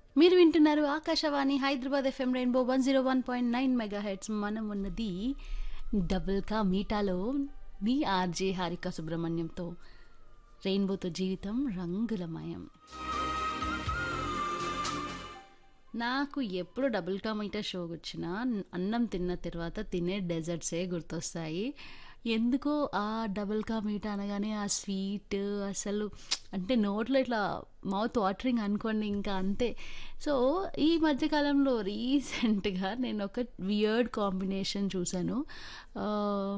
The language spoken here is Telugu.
మీరు వింటున్నారు Akashvani Hyderabad FM rainbow one zero one point nine megahertz మనం ఉన్నది డబుల్ కా మీటాలో మీ ఆర్జే హారిక సుబ్రహ్మణ్యంతో రెయిన్బోతో జీవితం రంగులమయం నాకు ఎప్పుడు డబుల్ కా మీటా షో వచ్చినా అన్నం తిన్న తర్వాత తినే డెజర్ట్సే గుర్తొస్తాయి ఎందుకో ఆ డబుల్ కా మీటా అనగానే ఆ స్వీట్ అసలు అంటే నోట్లో ఇట్లా మౌత్ వాటరింగ్ అనుకోండి ఇంకా అంతే సో ఈ మధ్యకాలంలో రీసెంట్గా నేను ఒక వియర్డ్ కాంబినేషన్ చూశాను